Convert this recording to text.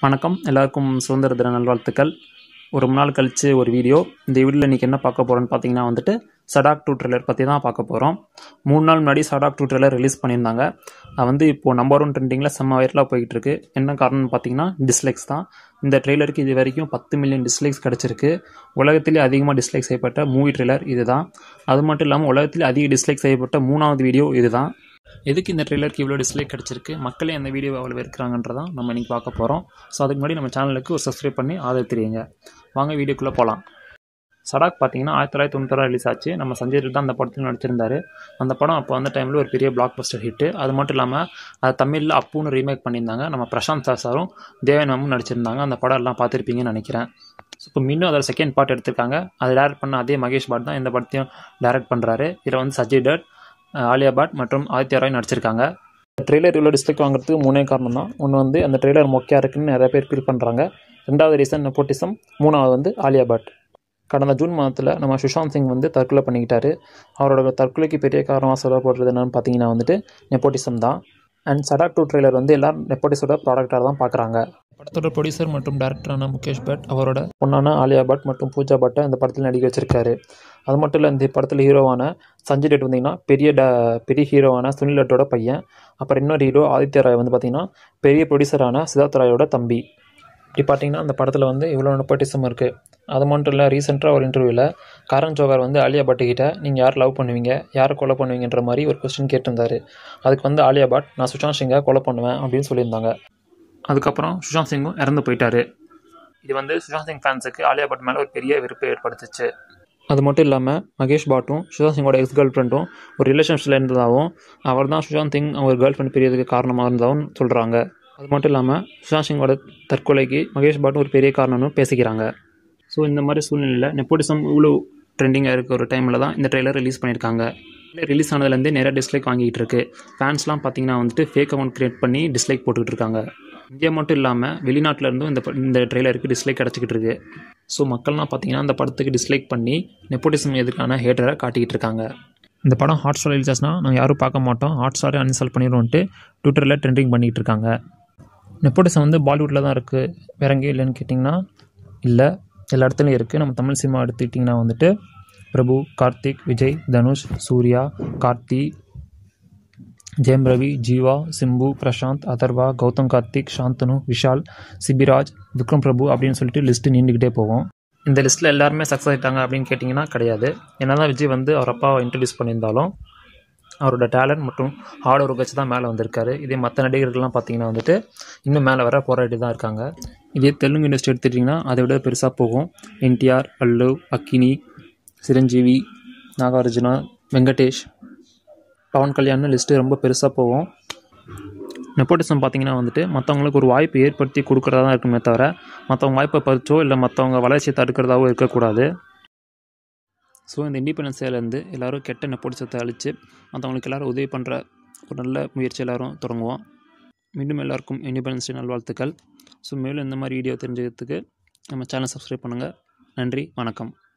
வணக்கம் எல்லாருக்கும் சுதந்திர தின நல்வாழ்த்துக்கள் ஒரு மூணு நாள் கழிச்சு ஒரு வீடியோ இந்த வீடியோவில் இன்றைக்கி என்ன பார்க்க போகிறோன்னு பார்த்தீங்கன்னா வந்துட்டு சடாக் டூ ட்ரெய்லர் பற்றி தான் பார்க்க போகிறோம் மூணு நாள் முன்னாடி சடாக் டூ ட்ரெய்லர் ரிலீஸ் பண்ணியிருந்தாங்க அது வந்து இப்போது நம்பர் ஒன் ட்ரெண்டிங்கில் செம்ம வைரலாக போயிட்டு இருக்கு என்ன காரணம்னு பார்த்தீங்கன்னா டிஸ்லைக்ஸ் தான் இந்த ட்ரெய்லருக்கு இது வரைக்கும் பத்து மில்லியன் டிஸ்லைக்ஸ் கிடச்சிருக்கு உலகத்திலே அதிகமாக டிஸ்லைக் செய்யப்பட்ட மூவி ட்ரெய்லர் இதுதான் அது மட்டும் இல்லாமல் உலகத்திலே அதிக டிஸ்லைக் செய்யப்பட்ட மூணாவது வீடியோ இதுதான் எதுக்கு இந்த ட்ரெய்லருக்கு இவ்வளோ டிஸ்லைக் கிடச்சிருக்கு மக்களே அந்த வீடியோ அவ்வளோ இருக்கிறாங்கன்றதான் நம்ம இன்றைக்கி பார்க்க போகிறோம் ஸோ அதுக்கு முன்னாடி நம்ம சேனலுக்கு ஒரு சப்ஸ்கிரைப் பண்ணி ஆதரவு தெரியுங்க வாங்க வீடியோக்குள்ளே போகலாம் சடாக் பார்த்தீங்கன்னா ஆயிரத்தி தொள்ளாயிரத்தி தொண்ணூத்தாறு ரிலீஸ் ஆச்சு நம்ம சஞ்சய் தத் தான் அந்த படத்தில் நடிச்சிருந்தாரு அந்த படம் அப்போ வந்த டைமில் ஒரு பெரிய பிளாக் பஸ்டர் ஹிட்டு அது மட்டும் இல்லாமல் அது தமிழில் அப்புன்னு ரீமேக் பண்ணியிருந்தாங்க நம்ம பிரசாந்த் சார் சாரும் தேவன் மேமும் நடிச்சிருந்தாங்க அந்த படம் எல்லாம் பார்த்துருப்பீங்கன்னு நினைக்கிறேன் ஸோ இப்போ மீண்டும் அதோட செகண்ட் பார்ட் எடுத்திருக்காங்க அது டேரக்ட் பண்ண அதே மகேஷ் பாட் தான் இந்த படத்தையும் டேரக்ட் பண்ணுறாரு இதில் வந்து சஜய் தட் ஆலியா பட் மற்றும் ஆதித்யா ராய் நடிச்சிருக்காங்க ட்ரெய்லர் இவ்வளோ டிஸ்ட்ரிக்ட் வாங்குறதுக்கு மூணே காரணம் தான் ஒன்று வந்து அந்த ட்ரெய்லர் மொக்கையாக இருக்குன்னு நிறைய பேர் ஃபீல் பண்ணுறாங்க ரெண்டாவது ரீசன் நெப்போட்டிசம் மூணாவது வந்து ஆலியா பட் கடந்த ஜூன் மாதத்தில் நம்ம சுஷாந்த் சிங் வந்து தற்கொலை பண்ணிக்கிட்டாரு அவரோட தற்கொலைக்கு பெரிய காரணமாக சொல்லப்படுறது என்னன்னு பார்த்தீங்கன்னா வந்துட்டு நெப்போட்டிசம் தான் அண்ட் சடாக் டூ ட்ரெய்லர் வந்து எல்லாரும் நெப்போட்டிஸோட ப்ராடக்டாக தான் பார்க்குறாங்க படத்தோட ப்ரொடியூசர் மற்றும் டேரக்டரான முகேஷ் பட் அவரோட பொண்ணான ஆலியா பட் மற்றும் பூஜா பட்டை இந்த படத்தில் நடிக்க வச்சிருக்காரு அது மட்டும் இல்லை இந்த படத்தில் ஹீரோவான சஞ்சய் டெட் வந்தீங்கன்னா பெரிய ட பெரிய ஹீரோவான சுனில் டட்டோட பையன் அப்புறம் இன்னொரு ஹீரோ ஆதித்ய ராய் வந்து பார்த்திங்கன்னா பெரிய ப்ரொடியூசரான சித்தார்த் ராயோட தம்பி இப்படி பார்த்தீங்கன்னா அந்த படத்தில் வந்து இவ்வளோ நெப்போட்டிசம் இருக்குது அது மட்டும் இல்லை ரீசெண்டாக ஒரு இன்டர்வியூவில் கரண் ஜோகர் வந்து ஆலியா பட் கிட்ட நீங்கள் யார் லவ் பண்ணுவீங்க யாரை கொலை பண்ணுவீங்கன்ற மாதிரி ஒரு கொஸ்டின் கேட்டிருந்தாரு அதுக்கு வந்து ஆலியா பட் நான் சுஷாந்த் சிங்கை கொலை பண்ணுவேன் அப்படின்னு சொல்லியிருந்தாங்க அதுக்கப்புறம் சுஷாந்த் சிங்கும் இறந்து போயிட்டாரு இது வந்து சுஷாந்த் சிங் ஃபேன்ஸுக்கு ஆலியா பட் மேலே ஒரு பெரிய வெறுப்பை ஏற்படுத்துச்சு அது மட்டும் இல்லாமல் மகேஷ் பாட்டும் சுஷாந்த் சிங்கோட எக்ஸ் கேர்ள் ஃப்ரெண்டும் ஒரு ரிலேஷன்ஷிப்பில் இருந்ததாகவும் அவர் தான் சுஷாந்த் சிங் அவர் கேர்ள் ஃப்ரெண்ட் பிரியதுக்கு காரணமாக இருந்ததாகவும் சொல்கிறாங்க அது மட்டும் இல்லாமல் சுஷாந்த் சிங்கோட தற்கொலைக்கு மகேஷ் பாட்டும் ஒரு பெரிய காரணம்னு பேசிக்கிறாங்க ஸோ இந்த மாதிரி சூழ்நிலையில் நெப்போட்டிசம் இவ்வளோ ட்ரெண்டிங்காக இருக்க ஒரு டைமில் தான் இந்த ட்ரெய்லர் ரிலீஸ் பண்ணியிருக்காங்க ரிலீஸ் ஆனதுலேருந்தே நிறைய டிஸ்லைக் வாங்கிட்டு இருக்கு ஃபேன்ஸ்லாம் பார்த்தீங்கன்னா வந்துட்டு ஃபேக் அக்கௌண்ட் க்ரியேட் பண்ணி டிஸ்லைக் போட்டுக்கிட்டு இருக்காங்க இந்தியா மட்டும் இல்லாமல் வெளிநாட்டில் இருந்தும் இந்த ப- இந்த ட்ரெய்லருக்கு டிஸ்லைக் கிடச்சிக்கிட்டு இருக்கு ஸோ மக்கள்லாம் பார்த்தீங்கன்னா அந்த படத்துக்கு டிஸ்லைக் பண்ணி நெப்போட்டிசம் எதுக்கான ஹேட்டரை காட்டிக்கிட்டு இருக்காங்க இந்த படம் ஹாட் ஸ்டார் ரிலீஸஸ்னால் நாங்கள் யாரும் பார்க்க மாட்டோம் ஹாட் ஸ்டாரே அன்இன்ஸ்டால் பண்ணிடுவோன்ட்டு ட்விட்டரில் ட்ரெண்டிங் பண்ணிகிட்டு இருக்காங்க நெப்போட்டிசம் வந்து பாலிவுட்டில் தான் இருக்குது வேற எங்கேயும் இல்லைன்னு கேட்டிங்கன்னா இல்லை எல்லா இடத்துலையும் இருக்குது நம்ம தமிழ் சினிமா எடுத்துக்கிட்டிங்கன்னா வந்துட்டு பிரபு கார்த்திக் விஜய் தனுஷ் சூர்யா கார்த்தி ஜெயம் ரவி ஜீவா சிம்பு பிரசாந்த் அதர்வா கௌதம் கார்த்திக் சாந்தனு விஷால் சிபிராஜ் விக்ரம் பிரபு அப்படின்னு சொல்லிட்டு லிஸ்ட்டு நீண்டுக்கிட்டே போகும் இந்த லிஸ்ட்டில் எல்லாருமே சக்ஸஸ் ஆகிட்டாங்க அப்படின்னு கேட்டிங்கன்னா கிடையாது என்னதான் விஜய் வந்து அவர் அப்பாவை இன்ட்ரடியூஸ் பண்ணியிருந்தாலும் அவரோட டேலண்ட் மற்றும் ஹார்ட் ஒர்க் வச்சு தான் மேலே வந்திருக்காரு இதே மற்ற நடிகர்கள்லாம் பார்த்தீங்கன்னா வந்துட்டு இன்னும் மேலே வர போராடி தான் இருக்காங்க இதே தெலுங்கு இண்டஸ்ட்ரி எடுத்துட்டிங்கன்னா அதை விட பெருசாக போகும் என்டிஆர் அல்லு அக்கினி சிரஞ்சீவி நாகார்ஜுனா வெங்கடேஷ் பவன் கல்யாண்னு லிஸ்ட்டு ரொம்ப பெருசாக போகும் நெப்போட்டிசம் பார்த்தீங்கன்னா வந்துட்டு மற்றவங்களுக்கு ஒரு வாய்ப்பு ஏற்படுத்தி கொடுக்குறதா தான் இருக்குமே தவிர மற்றவங்க வாய்ப்பை பறிச்சோ இல்லை மற்றவங்க வளர்ச்சியை தடுக்கிறதாவோ இருக்கக்கூடாது ஸோ இந்த இண்டிபெண்டன்ஸ் டேலேருந்து எல்லோரும் கெட்ட நெப்போட்டிசத்தை அழித்து மற்றவங்களுக்கு எல்லோரும் உதவி பண்ணுற ஒரு நல்ல முயற்சி எல்லோரும் தொடங்குவோம் மீண்டும் எல்லாருக்கும் இண்டிபெண்டன்ஸ் டே நல்வாழ்த்துக்கள் ஸோ மேலும் இந்த மாதிரி வீடியோ தெரிஞ்சுக்கிறதுக்கு நம்ம சேனல் சப்ஸ்கிரைப் பண்ணுங்கள் நன்றி வணக்கம்